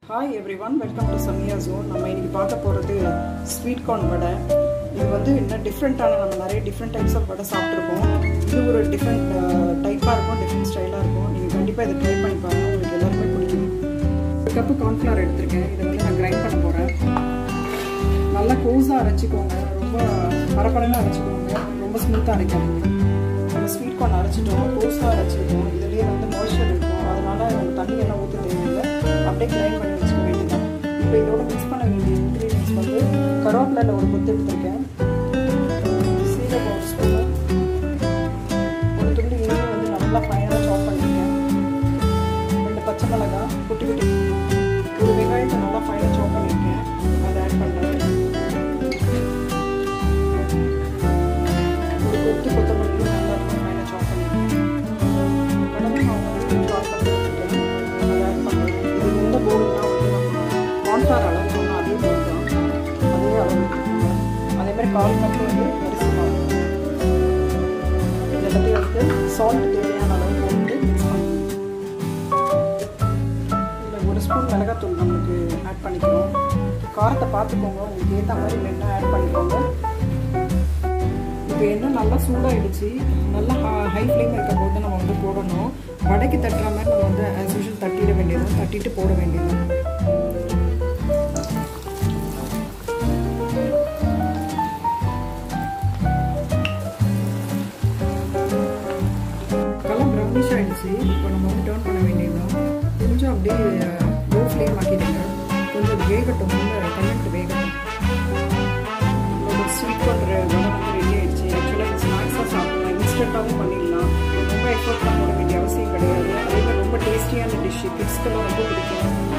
hi everyone welcome to Samiya zone நம்ம இன்னைக்கு பார்க்க போகிறது ஸ்வீட் கார்ன் வடை இது வந்து இன்னும் டிஃப்ரெண்ட்டான நம்ம நிறைய டிஃப்ரெண்ட் டைப்ஸ் ஆஃப் வடை சாப்பிட்ருக்கோம் இது ஒரு டிஃப்ரெண்ட் டைப்பாக இருக்கும் டிஃப்ரெண்ட் ஸ்டைலாக இருக்கும் நீங்கள் கண்டிப்பாக இதை ட்ரை பண்ணி பாருங்கள் உங்களுக்கு எல்லாருமே பிடிக்கும் ஒரு கப்பு கார்ன்ஃப்ளவர் எடுத்திருக்கேன் இதை வந்து நான் கிரைண்ட் பண்ண போகிறேன் நல்லா கோஸாக அரைச்சிக்கோங்க ரொம்ப பரபரன்னு அரைச்சிக்கோங்க ரொம்ப ஸ்மூத்தாக அரைக்காதீங்க நம்ம ஸ்வீட் கார்ன் அரைச்சிட்டோம் கோஸாக அரைச்சிருக்கோம் இதுலேயே வந்து மாய்ஸ்சர் இருக்கும் அதனால் நம்ம தண்ணி எல்லாம் ஊற்ற தேவையில்லை அப்படியே கிரைண்ட் பண்ணி வச்சுக்க வேண்டியதான் இப்போ இதோட மிக்ஸ் பண்ண வேண்டிய இன்க்ரீடியன்ஸ் வந்து கருவேப்பிலையில் ஒரு கொத்து எடுத்திருக்கேன் சீரகம் ஒரு ஸ்பூனு ஒரு துண்டு இஞ்சி வந்து நல்லா ஃபைனாக சாப் பண்ணியிருக்கேன் ரெண்டு பச்சை மிளகாய் குட்டி குட்டி ஒரு வெங்காயத்தை நல்லா ஃபைனாக சாப் பண்ணியிருக்கேன் அதை ஆட் பண்ணுறேன் ஒரு கொத்து கொத்தமல்லி நல்லா ஃபைனாக சாப் பண்ணியிருக்கேன் கடலை மாவு வந்து சாப் பண்ணி வச்சுருக்கேன் அதை ஆட் பண்ணுறேன் இது எந்த போர்டுனா வந்து நம்ம கான்ஃப்ளவர் அளவு சொன்னால் அதே போர்டு தான் அதே அளவு அதே மாதிரி கால் கப்பு வந்து அரிசி மாவு இதை பற்றி வந்து சால்ட் தேவையான அளவு போட்டு மிக்ஸ் பண்ணி இதில் ஒரு ஸ்பூன் மிளகாத்தூள் நம்மளுக்கு ஆட் பண்ணிக்கிறோம் காரத்தை பார்த்துக்கோங்க உங்களுக்கு ஏற்ற மாதிரி வேணால் ஆட் பண்ணிக்கோங்க இப்போ எண்ணெய் நல்லா சூடாகிடுச்சு நல்லா ஹை ஃப்ளேம் இருக்க போது நம்ம வந்து போடணும் வடைக்கு தட்டுற மாதிரி நம்ம வந்து ஆஸ் யூஷுவல் தட்டிட வேண்டியது தட்டிட்டு போட வேண்டியது கலர் ப்ரௌனிஷ் ஆகிடுச்சு இப்போ நம்ம வந்து டேர்ன் பண்ண வேண்டியதுதான் கொஞ்சம் அப்படியே லோ ஃப்ளேம் ஆக்கிடுங்க கொஞ்சம் அது வேகட்டும் வந்து கமெண்ட் வேகட்டும் நம்மளோட ஸ்வீட் பண்ணுற வடை வந்து ரெடி ஆயிடுச்சு ஆக்சுவலாக இது ஸ்நாக்ஸாக சாப்பிடலாம் இன்ஸ்டண்ட்டாகவும் பண்ணிடலாம் ரொம்ப எஃபோர்ட் பண்ண வேண்டிய அவசியம் கிடையாது அதே மாதிரி ரொம்ப டேஸ்டியான டிஷ்ஷு கிட்ஸ்க்கெல்லாம் ரொம்ப பிடிக்கும்